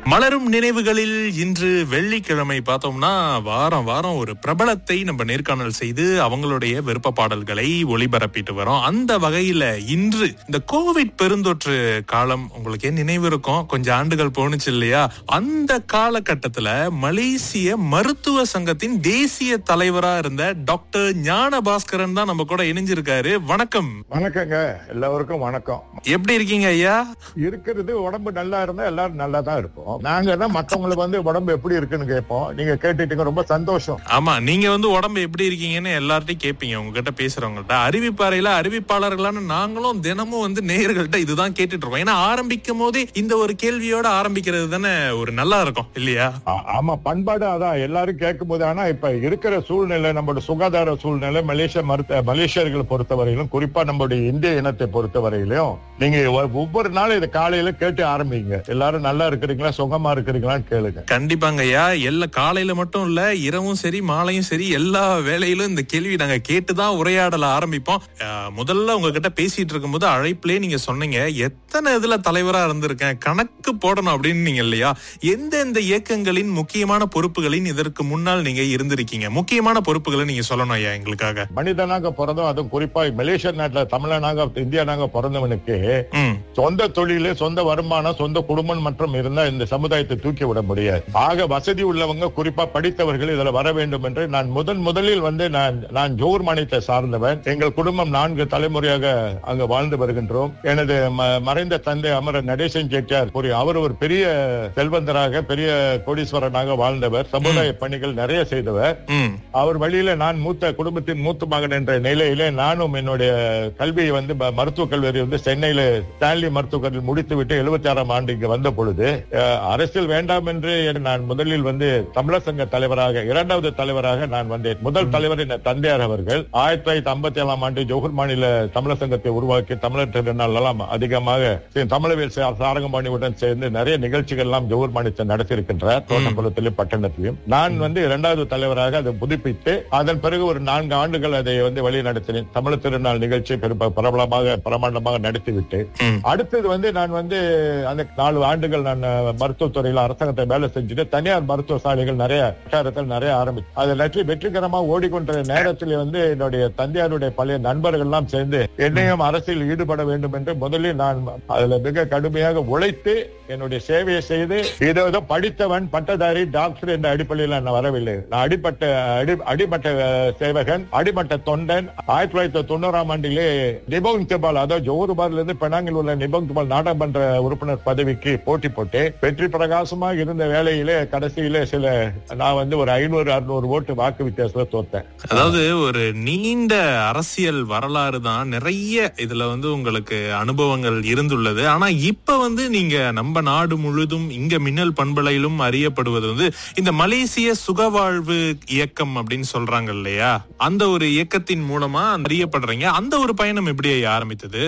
மலரும் நினைவுகளில் இன்று வெள்ளிக்கிழமை பார்த்தோம்னா வாரம் வாரம் ஒரு பிரபலத்தை நம்ம நேர்காணல் செய்து அவங்களுடைய விருப்ப பாடல்களை ஒளிபரப்பிட்டு வரோம் அந்த வகையில இன்று இந்த கோவிட் பெருந்தொற்று காலம் உங்களுக்கு ஏன் நினைவு இருக்கும் கொஞ்சம் ஆண்டுகள் போணுச்சு இல்லையா அந்த காலகட்டத்துல மலேசிய மருத்துவ சங்கத்தின் தேசிய தலைவரா இருந்த டாக்டர் ஞான பாஸ்கரன் தான் நம்ம கூட இணைஞ்சிருக்காரு வணக்கம் வணக்கங்க எல்லாருக்கும் வணக்கம் எப்படி இருக்கீங்க ஐயா இருக்கிறது உடம்பு நல்லா இருந்தா எல்லாரும் நல்லா தான் இருப்போம் நாங்க தான் மத்தவங்களுக்கு வந்து உடம்பு எப்படி இருக்குன்னு கேட்போம் நீங்க கேட்டுட்டீங்க ரொம்ப சந்தோஷம் ஆமா நீங்க வந்து உடம்பு எப்படி இருக்கீங்கன்னு எல்லார்ட்டையும் கேட்பீங்க உங்ககிட்ட பேசுறவங்கள்ட்ட அறிவிப்பாறையில அறிவிப்பாளர்களான நாங்களும் தினமும் வந்து நேயர்கள்ட்ட இதுதான் கேட்டுட்டு இருக்கோம் ஏன்னா ஆரம்பிக்கும் போதே இந்த ஒரு கேள்வியோட ஆரம்பிக்கிறது தானே ஒரு நல்லா இருக்கும் இல்லையா ஆ- ஆமா பண்பாடு அதான் எல்லாரும் கேட்கும் போது ஆனா இப்ப இருக்கிற சூழ்நிலை நம்மளோட சுகாதார சூழ்நிலை மலேசிய மருத்துவ மலேசியர்களை பொறுத்தவரையிலும் குறிப்பா நம்மளுடைய இந்திய இனத்தை பொறுத்தவரையிலும் நீங்க ஒ- ஒவ்வொரு நாளும் இதை காலையில கேட்டு ஆரம்பிங்க எல்லாரும் நல்லா இருக்கிறீங்களா சுகமா இருக்கிறீங்களான்னு கேளுங்க கண்டிப்பாங்க ஐயா எல்லா காலையில மட்டும் இல்ல இரவும் சரி மாலையும் சரி எல்லா வேலையிலும் இந்த கேள்வி நாங்க கேட்டுதான் உரையாடல ஆரம்பிப்போம் அஹ், முதல்ல உங்ககிட்ட பேசிட்டு இருக்கும்போது அழைப்பிலே நீங்க சொன்னீங்க எத்தனை இதுல தலைவரா இருந்திருக்கேன் கணக்கு போடணும் அப்படின்னு நீங்க இல்லையா எந்தெந்த இயக்கங்களின் முக்கியமான பொறுப்புகளின் இதற்கு முன்னால் நீங்க இருந்திருக்கீங்க முக்கியமான பொறுப்புகளை நீங்க சொல்லணும் ஐயா எங்களுக்காக மனிதனாக பிறந்தோம் அதுவும் குறிப்பா மலேசிய நாட்டுல தமிழனாக இந்தியனாக பிறந்தவனுக்கு ம் சொந்த தொழிலு சொந்த வருமானம் சொந்த குடும்பம் மற்றும் இருந்தா இந்த சமுதாயத்தை தூக்கி விட முடியாது ஆக வசதி உள்ளவங்க குறிப்பா படித்தவர்கள் இதுல வர வேண்டும் என்று நான் முதன் முதலில் வந்து நான் நான் ஜோர் மாநிலத்தை சார்ந்தவன் எங்கள் குடும்பம் நான்கு தலைமுறையாக அங்கு வாழ்ந்து வருகின்றோம் எனது ம- மறைந்த தந்தை அமர நடேசன் செட்டியார் கூறி அவர் ஒரு பெரிய செல்வந்தராக பெரிய கோடீஸ்வரனாக வாழ்ந்தவர் சமுதாய பணிகள் நிறைய செய்தவர் ம் அவர் வழியில நான் மூத்த குடும்பத்தின் மூத்த மகன் என்ற நிலையிலே நானும் என்னுடைய கல்வியை வந்து ம- மருத்துவக் கல்வி வந்து சென்னையில ஸ்டான்லி மருத்துவக் கல்வி முடித்து விட்டு எழுபத்தி ஆறாம் ஆண்டு இங்கு வந்த பொழுது அஹ், அரசியல் வேண்டாம் என்று நான் முதலில் வந்து தமிழர் சங்க தலைவராக இரண்டாவது தலைவராக நான் வந்தேன் முதல் தலைவர் என் தந்தையார் அவர்கள் ஆயிரத்தி தொள்ளாயிரத்தி ஐம்பத்தி ஏழாம் ஆண்டு ஜோகூர் மாநில தமிழர் சங்கத்தை உருவாக்கி தமிழர் திருநாள் எல்லாம் அதிகமாக சி- தமிழவேல் சா- சாரங்கபாணியுடன் சேர்ந்து நிறைய நிகழ்ச்சிகள் எல்லாம் ஜோகூர் மாநிலத்தை நடத்தியிருக்கின்றார் தோட்டக்குளத்திலும் பட்டணத்திலும் நான் வந்து இரண்டாவது தலைவராக அதை புதுப்பித்து அதன் பிறகு ஒரு நான்கு ஆண்டுகள் அதை வந்து வழி நடத்தினேன் தமிழர் திருநாள் நிகழ்ச்சி பெரும் பிரபலமாக பிரமாண்டமாக நடத்திவிட்டு ம். அடுத்தது வந்து நான் வந்து அந்த நாலு ஆண்டுகள் நான் அஹ், மருத்துவத்துறையில அரசாங்கத்தை வேலை செஞ்சுட்டு தனியார் மருத்துவ சாலைகள் நிறைய வட்டாரத்தில் நிறைய ஆரம்பிச்சு அது வெற்றி வெற்றிகரமா ஓடிக்கொண்ட நேரத்தில் வந்து என்னுடைய தந்தையாருடைய பழைய நண்பர்கள் எல்லாம் சேர்ந்து என்னையும் அரசியல் ஈடுபட வேண்டும் என்று முதலில் நான் அதுல மிக கடுமையாக உழைத்து என்னுடைய சேவையை செய்து ஏதோ ஏதோ படித்தவன் பட்டதாரி டாக்டர் என்ற அடிப்படையில் நான் வரவில்லை நான் அடிப்பட்ட அடி அடிமட்ட அஹ், சேவகன் அடிமட்ட தொண்டன் ஆயிரத்தி தொள்ளாயிரத்தி தொண்ணூறாம் ஆண்டிலே நிபோங் திபால் அதாவது ஜோருபார்ல இருந்து பெனாங்கில் உள்ள நிபோங் திபால் நாடாளுமன்ற உறுப்பினர் பதவிக்கு போட்டி போட்டு வெற்றி பிரகாசமாக இருந்த வேலையிலே கடைசியிலே சில நான் வந்து ஒரு ஐநூறு அறுநூறு ஓட்டு வாக்கு வித்தியாசத்துல தோத்தேன் அதாவது ஒரு நீண்ட அரசியல் வரலாறு தான் நிறைய இதுல வந்து உங்களுக்கு அனுபவங்கள் இருந்துள்ளது ஆனா இப்ப வந்து நீங்க நம்ம நாடு முழுதும் இங்க மின்னல் பண்பலையிலும் அறியப்படுவது வந்து இந்த மலேசிய சுகவாழ்வு இயக்கம் அப்படின்னு சொல்றாங்க இல்லையா அந்த ஒரு இயக்கத்தின் மூலமா அறியப்படுறீங்க அந்த ஒரு பயணம் எப்படி ஆரம்பித்தது